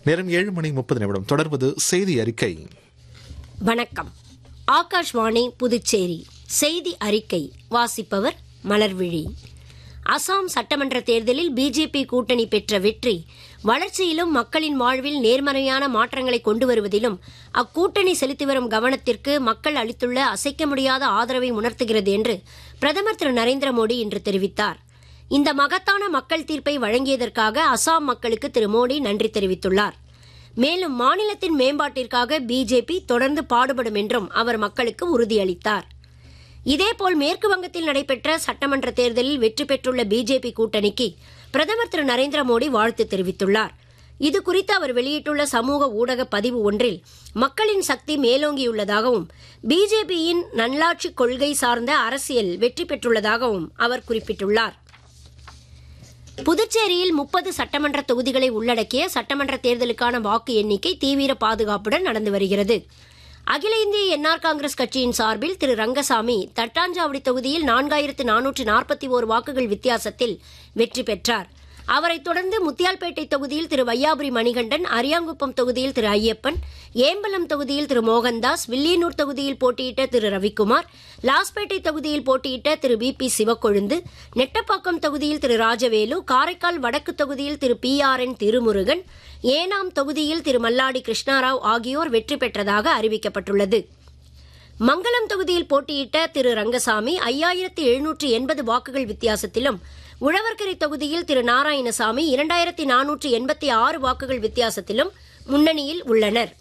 நேரம் ஏழு மணி முப்பது நிமிடம் தொடர்வது செய்தி அறிக்கை வணக்கம் ஆகாஷ்வாணி புதுச்சேரி செய்தி அறிக்கை வாசிப்பவர் மலர்விழி அசாம் சட்டமன்ற தேர்தலில் பிஜேபி கூட்டணி பெற்ற வெற்றி வளர்ச்சியிலும் மக்களின் வாழ்வில் நேர்மறையான மாற்றங்களை கொண்டு வருவதிலும் அக்கூட்டணி செலுத்தி வரும் கவனத்திற்கு மக்கள் அளித்துள்ள அசைக்க முடியாத ஆதரவை உணர்த்துகிறது என்று பிரதமர் திரு நரேந்திர மோடி இன்று தெரிவித்தார் இந்த மகத்தான மக்கள் தீர்ப்பை வழங்கியதற்காக அசாம் மக்களுக்கு திரு மோடி நன்றி தெரிவித்துள்ளார் மேலும் மாநிலத்தின் மேம்பாட்டிற்காக பிஜேபி தொடர்ந்து பாடுபடும் என்றும் அவர் மக்களுக்கு உறுதியளித்தார் இதேபோல் மேற்கு வங்கத்தில் நடைபெற்ற சட்டமன்ற தேர்தலில் வெற்றி பெற்றுள்ள பிஜேபி கூட்டணிக்கு பிரதமர் திரு நரேந்திர மோடி வாழ்த்து தெரிவித்துள்ளார் இது குறித்து அவர் வெளியிட்டுள்ள சமூக ஊடக பதிவு ஒன்றில் மக்களின் சக்தி மேலோங்கியுள்ளதாகவும் பிஜேபியின் நல்லாட்சி கொள்கை சார்ந்த அரசியல் வெற்றி பெற்றுள்ளதாகவும் அவர் குறிப்பிட்டுள்ளார் புதுச்சேரியில் முப்பது சட்டமன்ற தொகுதிகளை உள்ளடக்கிய சட்டமன்ற தேர்தலுக்கான வாக்கு எண்ணிக்கை தீவிர பாதுகாப்புடன் நடந்து வருகிறது அகில இந்திய என்ஆர் காங்கிரஸ் கட்சியின் சார்பில் திரு ரங்கசாமி தட்டாஞ்சாவடி தொகுதியில் நான்காயிரத்து நானூற்று நாற்பத்தி ஓரு வாக்குகள் வித்தியாசத்தில் வெற்றி பெற்றார் அவரைத் தொடர்ந்து முத்தியால்பேட்டை தொகுதியில் திரு வையாபுரி மணிகண்டன் அரியாங்குப்பம் தொகுதியில் திரு ஐயப்பன் ஏம்பலம் தொகுதியில் திரு மோகன்தாஸ் வில்லியனூர் தொகுதியில் போட்டியிட்ட திரு ரவிக்குமார் லாஸ்பேட்டை தொகுதியில் போட்டியிட்ட திரு பி பி சிவக்கொழுந்து நெட்டப்பாக்கம் தொகுதியில் திரு ராஜவேலு காரைக்கால் வடக்கு தொகுதியில் Thiru P R N Thirumurugan Yanam தொகுதியில் திரு மல்லாடி கிருஷ்ணாராவ் ஆகியோர் வெற்றி பெற்றதாக அறிவிக்கப்பட்டுள்ளது மங்களம் தொகுதியில் போட்டியிட்ட திரு ரங்கசாமி ஐயாயிரத்து எழுநூற்று எண்பது வாக்குகள் வித்தியாசத்திலும் உழவர்கரை தொகுதியில் திரு நாராயணசாமி இரண்டாயிரத்தி நானூற்று எண்பத்தி ஆறு வாக்குகள் வித்தியாசத்திலும் முன்னணியில் உள்ளனர்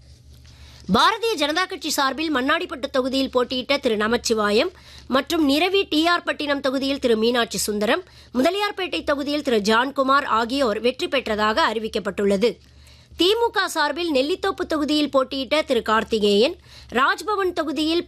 பாரதிய ஜனதா கட்சி சார்பில் மண்ணாடிப்பட்டு தொகுதியில் போட்டியிட்ட திரு நமச்சிவாயம் மற்றும் நிரவி டிஆர் பட்டினம் தொகுதியில் திரு மீனாட்சி சுந்தரம் முதலியார்பேட்டை தொகுதியில் திரு ஜான்குமார் ஆகியோர் வெற்றி பெற்றதாக அறிவிக்கப்பட்டுள்ளது திமுக சார்பில் நெல்லித்தோப்பு தொகுதியில் போட்டியிட்ட திரு கார்த்திகேயன் ராஜ்பவன் தொகுதியில்